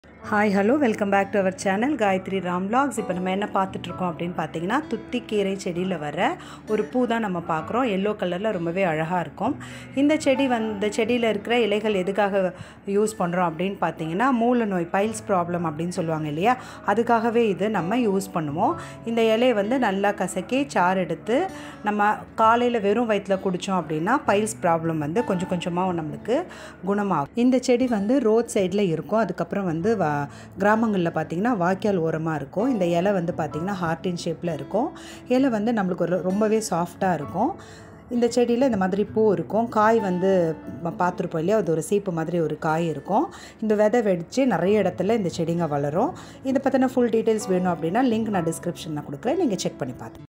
hi hello welcome back to our channel Gayathri Ram vlogs இப்போ நம்ம என்ன பார்த்துட்ருக்கோம் அப்படின்னு பார்த்தீங்கன்னா துத்திக்கீரை செடியில் வர ஒரு பூ தான் நம்ம பார்க்குறோம் எல்லோ கலரில் ரொம்பவே அழகாக இருக்கும் இந்த செடி வந்து செடியில் இருக்கிற இலைகள் எதுக்காக யூஸ் பண்ணுறோம் அப்படின்னு பார்த்தீங்கன்னா மூல நோய் பைல்ஸ் ப்ராப்ளம் அப்படின்னு சொல்லுவாங்க இல்லையா அதுக்காகவே இது நம்ம யூஸ் பண்ணுவோம் இந்த இலையை வந்து நல்லா கசக்கி சாறு எடுத்து நம்ம காலையில் வெறும் வயிற்றில் குடித்தோம் அப்படின்னா பைல்ஸ் ப்ராப்ளம் வந்து கொஞ்சம் கொஞ்சமாக நம்மளுக்கு குணமாகும் இந்த செடி வந்து ரோட் சைடில் இருக்கும் அதுக்கப்புறம் வந்து வா கிராமங்களில் பார்த்திங்கன்னா வாய்க்கால் ஓரமாக இருக்கும் இந்த இலை வந்து பார்த்திங்கன்னா ஹார்டின் ஷேப்பில் இருக்கும் இலை வந்து நம்மளுக்கு ஒரு ரொம்பவே சாஃப்டாக இருக்கும் இந்த செடியில் இந்த மாதிரி பூ இருக்கும் காய் வந்து ம- பார்த்துருப்போம் இல்லையா அது ஒரு சீப்பு மாதிரி ஒரு காய் இருக்கும் இந்த விதை வெடித்து நிறைய இடத்துல இந்த செடிங்க வளரும் இதை பற்றின ஃபுல் டீட்டெயில்ஸ் வேணும் அப்படின்னா லிங்க் நான் டிஸ்கிரிப்ஷனில் கொடுக்குறேன் நீங்கள் செக் பண்ணி பார்த்து